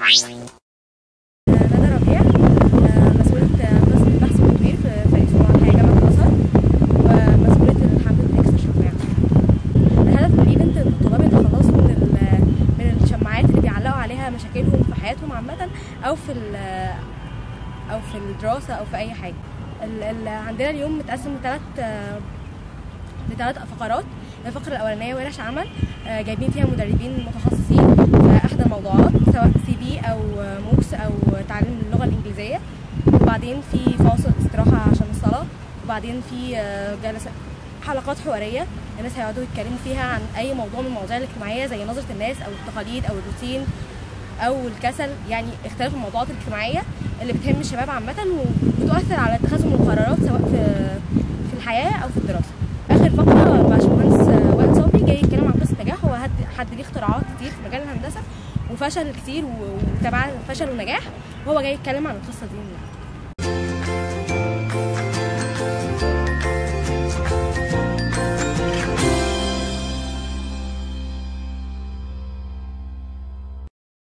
ندى ربيع آه، مسؤولة قسم البحث والتطوير في فريق صناعة الحياة جامعة الأزهر ومسؤولية الحمل الإكسترا شفاعة. الهدف من الإيفنت إن الطلاب يتخلصوا من ال- من الشماعات اللي بيعلقوا عليها مشاكلهم في حياتهم عامة أو في ال- أو في الدراسة أو في أي حاجة. ال- ال- عندنا اليوم متقسم لثلاث لثلاث فقرات الفقرة الأولانية ورش عمل آه، جايبين فيها مدربين متخصصين في أحدى الموضوعات سواء سي في أو موكس أو تعليم اللغة الإنجليزية وبعدين في فاصل استراحة عشان الصلاة وبعدين في آه، جلسة حلقات حوارية الناس هيقعدوا يتكلموا فيها عن أي موضوع من المواضيع الاجتماعية زي نظرة الناس أو التقاليد أو الروتين أو الكسل يعني اختلاف الموضوعات الاجتماعية اللي بتهم الشباب عامة وبتؤثر على اتخاذهم القرارات سواء في في الحياة أو في الدراسة. آخر فقرة باشمهندس وائل صبري جاي يتكلم عن قصة نجاح هو حد حد ليه اختراعات كتير في مجال الهندسة وفشل كتير و- وتبع فشل ونجاح وهو جاي يتكلم عن القصة دي